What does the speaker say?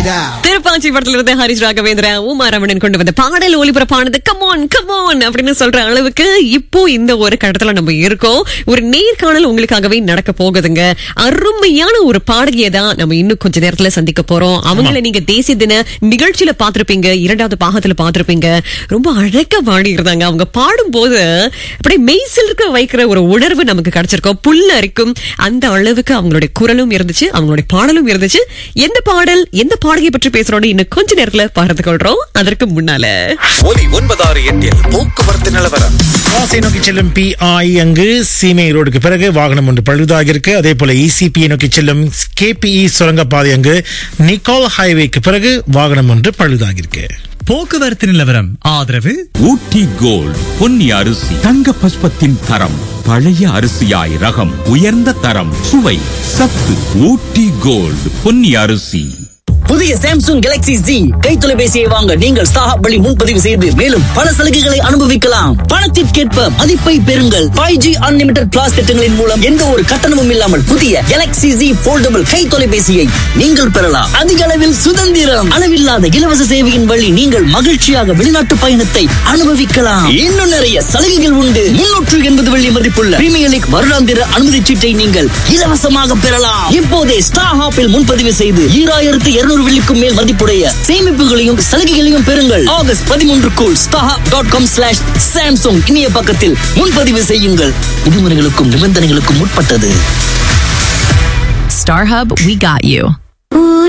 it out. Thiruppachi படத்துல இருந்து ஹரிஷ் ராகவேந்திரா உமா ரமணன் கொண்டு வந்த பாடல் ஒளிபரப்பானது கமான் கமான் அப்படின்னு சொல்ற அளவுக்கு இப்போ இந்த ஒரு கட்டத்துல நம்ம இருக்கோம் ஒரு நேர்காணல் உங்களுக்காகவே நடக்க போகுதுங்க அருமையான ஒரு பாடகியை தான் நம்ம இன்னும் கொஞ்ச நேரத்துல சந்திக்க போறோம் அவங்கள நீங்க தேசிய தின நிகழ்ச்சியில பாத்திருப்பீங்க இரண்டாவது பாகத்துல பாத்திருப்பீங்க ரொம்ப அழகா பாடி இருந்தாங்க அவங்க பாடும்போது அப்படியே மெய்சில் இருக்க வைக்கிற ஒரு உணர்வு நமக்கு கிடைச்சிருக்கும் புல்ல அரிக்கும் அந்த அளவுக்கு அவங்களுடைய குரலும் இருந்துச்சு அவங்களுடைய பாடலும் இருந்துச்சு எந்த பாடல் எந்த பாடகை பற்றி பேசுறோம்னு இன்னும் கொஞ்ச நேரத்துல பார்த்து கொள்றோம் அதற்கு முன்னால ஒலி ஒன்பதாறு எட்டில் போக்குவரத்து நிலவரம் ஆசை நோக்கி செல்லும் பிஐ அங்கு சீமை ரோடுக்கு பிறகு வாகனம் ஒன்று பழுதாக இருக்கு அதே போல இசிபி நோக்கி செல்லும் கேபிஇ சுரங்கப்பாதை அங்கு நிக்கோல் ஹைவேக்கு பிறகு வாகனம் ஒன்று பழுதாக இருக்கு போக்குவரத்து நிலவரம் ஆதரவு ஊட்டி கோல்ட் பொன்னி அரிசி தங்க பஸ்பத்தின் தரம் பழைய அரிசியாய் ரகம் உயர்ந்த தரம் சுவை சத்து ஊட்டி கோல்ட் பொன்னி அரிசி புதிய சாம்சங் கேலக்ஸி Z கை தொலைபேசியை வாங்க நீங்கள் ஸ்டாஹப் வழி முன்பதிவு செய்து மேலும் பல சலுகைகளை அனுபவிக்கலாம் பணத்திற்கேற்ப மதிப்பை பெறுங்கள் ஃபைவ் ஜி அன்லிமிடெட் பிளாஸ் திட்டங்களின் மூலம் எந்த ஒரு கட்டணமும் இல்லாமல் புதிய கேலக்ஸி Z போல்டபிள் கை தொலைபேசியை நீங்கள் பெறலாம் அதிக அளவில் சுதந்திரம் அளவில்லாத இலவச சேவையின் வழி நீங்கள் மகிழ்ச்சியாக வெளிநாட்டு பயணத்தை அனுபவிக்கலாம் இன்னும் நிறைய சலுகைகள் உண்டு முன்னூற்று எண்பது வெள்ளி மதிப்புள்ள பிரீமியர் லீக் வருடாந்திர அனுமதி சீட்டை நீங்கள் இலவசமாக பெறலாம் இப்போதே ஸ்டார் ஹாப்பில் முன்பதிவு செய்து ஈராயிரத்து இருநூறு வெள்ளிக்கும் மேல் மதிப்புடைய சேமிப்புகளையும் சலுகைகளையும் பெறுங்கள் ஆகஸ்ட் பதிமூன்றுக்குள் Staha dot com slash Samsung இணைய பக்கத்தில் முன்பதிவு செய்யுங்கள் விதிமுறைகளுக்கும் நிபந்தனைகளுக்கும் உட்பட்டது Starhub, we got you.